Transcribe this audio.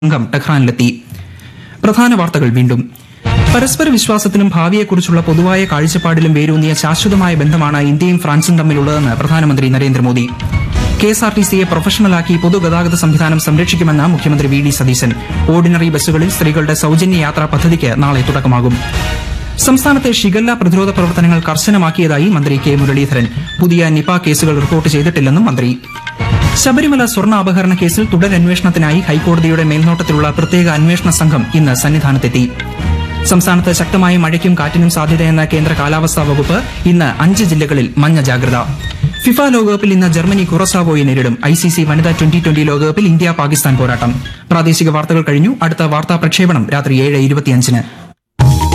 സംഘം ടെഹ്റാനിലെത്തി പ്രധാന വാർത്തകൾ വീണ്ടും പരസ്പര വിശ്വാസത്തിലും ഭാവിയെക്കുറിച്ചുള്ള പൊതുവായ കാഴ്ചപ്പാടിലും വേരൂന്നിയ ശാശ്വതമായ ബന്ധമാണ് ഇന്ത്യയും ഫ്രാൻസും തമ്മിലുള്ളതെന്ന് പ്രധാനമന്ത്രി Narendra Modi K S R T സിയെ പ്രൊഫഷണലാക്കി പൊതുഗതാഗത സംവിധാനം സംരക്ഷിക്കുമെന്ന് മുഖ്യമന്ത്രി വി ഡി സതീശൻ ഓർഡിനറി ബസ്സുകളിൽ സ്ത്രീകളുടെ സൌജന്യ യാത്രാ പദ്ധതിക്ക് നാളെ തുടക്കമാകും സംസ്ഥാനത്തെ ഷിഗല്ല പ്രതിരോധ പ്രവർത്തനങ്ങൾ കർശനമാക്കിയതായി മന്ത്രി കെ മുരളീധരൻ പുതിയ നിപ കേസുകൾ റിപ്പോർട്ട് ചെയ്തിട്ടില്ലെന്നും മന്ത്രി ശബരിമല സ്വർണ്ണ അപഹരണ കേസിൽ തുടരന്വേഷണത്തിനായി ഹൈക്കോടതിയുടെ മേൽനോട്ടത്തിലുള്ള പ്രത്യേക അന്വേഷണ സംഘം ഇന്ന് സന്നിധാനത്തെത്തി സംസ്ഥാനത്ത് ശക്തമായ മഴയ്ക്കും കാറ്റിനും സാധ്യതയെന്ന കേന്ദ്ര കാലാവസ്ഥാ വകുപ്പ് ഇന്ന് അഞ്ച് ജില്ലകളിൽ മഞ്ഞ ജാഗ്രത ഫിഫ ലോകകപ്പിൽ ഇന്ന് ജർമ്മനി കുറസാവോയെ നേരിടും ഐ സി സി വനിതാ ട്വന്റി ട്വന്റി ലോകകപ്പിൽ ഇന്ത്യ പാകിസ്ഥാൻ പോരാട്ടം പ്രാദേശിക വാർത്തകൾ കഴിഞ്ഞു അടുത്ത വാർത്താ പ്രക്ഷേപണം രാത്രി ഏഴ് ഇരുപത്തിയഞ്ചിന്